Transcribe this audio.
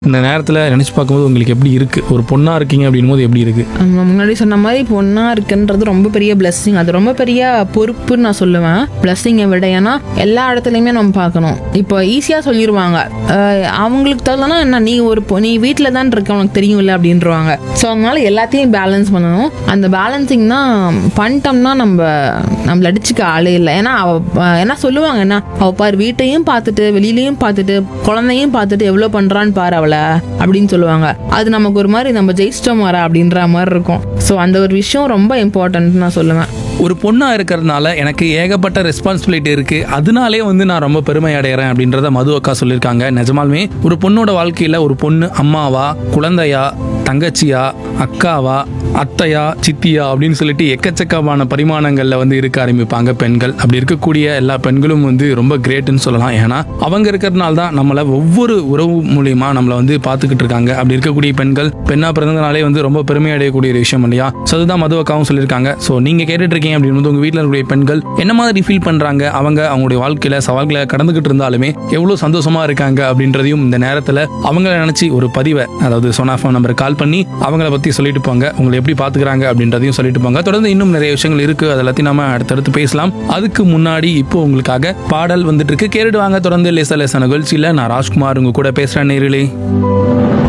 இந்த நேரத்தில் நினச்சி பார்க்கும்போது உங்களுக்கு எப்படி இருக்குது ஒரு பொண்ணாக இருக்கீங்க அப்படின்னும் போது எப்படி இருக்குது நம்ம முன்னாடி சொன்ன மாதிரி பொண்ணா இருக்குன்றது ரொம்ப பெரிய blessing அது ரொம்ப பெரிய பொறுப்புன்னு நான் சொல்லுவேன் பிளஸ்ஸிங்கை விட ஏன்னா எல்லா இடத்துலையுமே நம்ம பார்க்கணும் இப்போ ஈஸியாக சொல்லிடுவாங்க அஹ் அவங்களுக்கு தகுந்தனா என்ன நீ ஒரு பொ- நீ வீட்டில் தான் இருக்க உனக்கு தெரியும்ல அப்படின்றவாங்க ஸோ அதனால எல்லாத்தையும் பேலன்ஸ் பண்ணணும் அந்த பேலன்சிங் தான் பண்ணிட்டோம்னா நம்ம நம்மள அடிச்சுக்க ஆளே இல்லை ஏன்னா அவ அஹ் என்ன சொல்லுவாங்க என்ன அவ பாரு வீட்டையும் பார்த்துட்டு வெளியிலயும் பார்த்துட்டு குழந்தையும் பார்த்துட்டு எவ்வளோ பண்றான்னு பாரு அவளை அப்படின்னு சொல்லுவாங்க அது நமக்கு ஒரு மாதிரி நம்ம ஜெயிச்சிட்டோம் மாறா அப்படின்ற மாதிரி இருக்கும் ஸோ அந்த ஒரு விஷயம் ரொம்ப இம்பார்ட்டன்ட் நான் சொல்லுவேன் ஒரு பொண்ணாக இருக்கிறதுனால எனக்கு ஏகப்பட்ட ரெஸ்பான்சிபிலிட்டி இருக்குது அதனாலே வந்து நான் ரொம்ப பெருமை அடைகிறேன் அப்படின்றத மது அக்கா சொல்லியிருக்காங்க நிஜமாலுமே ஒரு பொண்ணோட வாழ்க்கையில் ஒரு பொண்ணு அம்மாவா குழந்தையா தங்கச்சியா அக்காவா அத்தையா சித்தியா அப்படின்னு சொல்லிட்டு எக்கச்சக்கமான பரிமாணங்களில் வந்து இருக்க ஆரம்பிப்பாங்க பெண்கள் அப்படி இருக்கக்கூடிய எல்லா பெண்களும் வந்து ரொம்ப கிரேட்டுன்னு சொல்லலாம் ஏன்னா அவங்க இருக்கிறதுனால தான் நம்மளை ஒவ்வொரு உறவு மூலியமா நம்மளை வந்து பார்த்துக்கிட்டு இருக்காங்க அப்படி இருக்கக்கூடிய பெண்கள் பெண்ணா பிறந்ததுனாலே வந்து ரொம்ப பெருமை அடையக்கூடிய ஒரு விஷயம் இல்லையா ஸோ அதுதான் மது அக்காவும் சொல்லியிருக்காங்க ஸோ நீங்க கேட்டுட்டு இருக்கீங்க அப்படின்னு உங்க வீட்டில் இருக்கக்கூடிய பெண்கள் என்ன மாதிரி ஃபீல் பண்றாங்க அவங்க அவங்களுடைய வாழ்க்கையில சவால்களை கடந்துகிட்டு இருந்தாலுமே எவ்வளவு சந்தோஷமா இருக்காங்க அப்படின்றதையும் இந்த நேரத்தில் அவங்கள நினைச்சு ஒரு பதிவை அதாவது சொன்னா ஃபோன் நம்பர் கால் பண்ணி அவங்கள பத்தி சொல்லிட்டு போங்க உங்களை எப்படி பாத்துக்கிறாங்க அப்படின்றதையும் சொல்லிட்டு போங்க தொடர்ந்து இன்னும் நிறைய விஷயங்கள் இருக்கு அது எல்லாத்தையும் நம்ம அடுத்தடுத்து பேசலாம் அதுக்கு முன்னாடி இப்போ உங்களுக்காக பாடல் வந்துட்டு இருக்கு கேட்டுட்டு வாங்க தொடர்ந்து லேசா லேசா நிகழ்ச்சியில நான் ராஜ்குமார் உங்க கூட பேசுறேன் நேரிலே